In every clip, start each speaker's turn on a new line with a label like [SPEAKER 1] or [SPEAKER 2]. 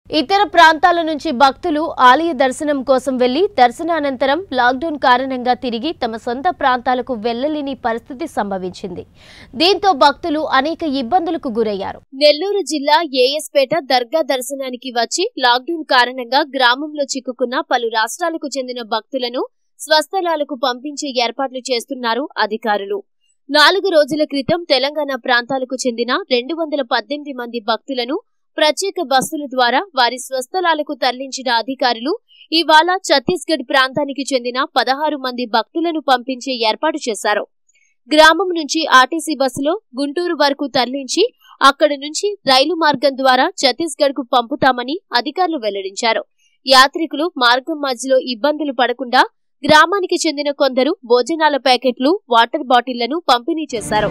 [SPEAKER 1] ఇతర ప్రాంతాల నుంచి భక్తులు ఆలయ దర్శనం కోసం వెళ్లి దర్శనానంతరం లాక్డౌన్ కారణంగా తిరిగి తమ సొంత ప్రాంతాలకు వెళ్లలేని పరిస్థితి సంభవించింది దీంతో భక్తులు అనేక ఇబ్బందులకు గురయ్యారు నెల్లూరు జిల్లా ఏఎస్పేట దర్గా దర్శనానికి వచ్చి లాక్డౌన్ కారణంగా గ్రామంలో చిక్కుకున్న పలు రాష్ట్రాలకు చెందిన భక్తులను స్వస్థలాలకు పంపించే ఏర్పాట్లు చేస్తున్నారు అధికారులు నాలుగు రోజుల క్రితం తెలంగాణ ప్రాంతాలకు చెందిన రెండు వందల పద్దెనిమిది మంది భక్తులను ప్రత్యేక బస్సుల ద్వారా వారి స్వస్థలాలకు తరలించిన అధికారులు ఇవాళ ఛత్తీస్గఢ్ ప్రాంతానికి చెందిన పదహారు మంది భక్తులను పంపించే ఏర్పాటు చేశారు గ్రామం నుంచి ఆర్టీసీ బస్సులో గుంటూరు వరకు తరలించి అక్కడి నుంచి రైలు మార్గం ద్వారా ఛత్తీస్గఢ్ కు పంపుతామని అధికారులు వెల్లడించారు యాత్రికులు మార్గం మధ్యలో ఇబ్బందులు పడకుండా గ్రామానికి చెందిన కొందరు భోజనాల ప్యాకెట్లు వాటర్ బాటిళ్లను పంపిణీ చేశారు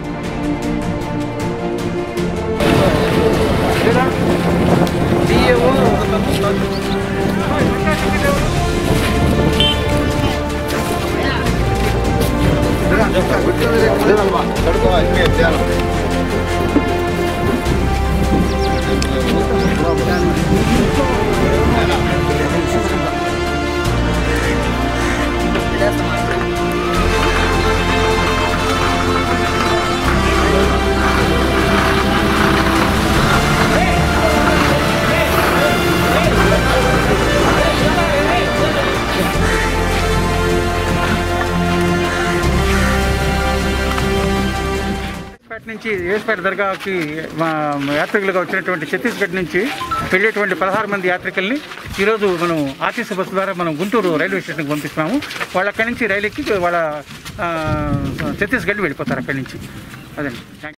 [SPEAKER 2] పేట నుంచి ఏస్పేట దర్గాకి మా యాత్రికులుగా వచ్చినటువంటి ఛత్తీస్గఢ్ నుంచి వెళ్ళేటువంటి పదహారు మంది యాత్రికుల్ని ఈరోజు మనం ఆర్టీసీ బస్సు ద్వారా మనం గుంటూరు రైల్వే స్టేషన్కి పంపిస్తున్నాము వాళ్ళు అక్కడి నుంచి రైలు ఎక్కి వాళ్ళ ఆ, ఛత్తీస్గఢ్ వెళ్ళిపోతారు అక్కడి నుంచి అదండి థ్యాంక్ యూ.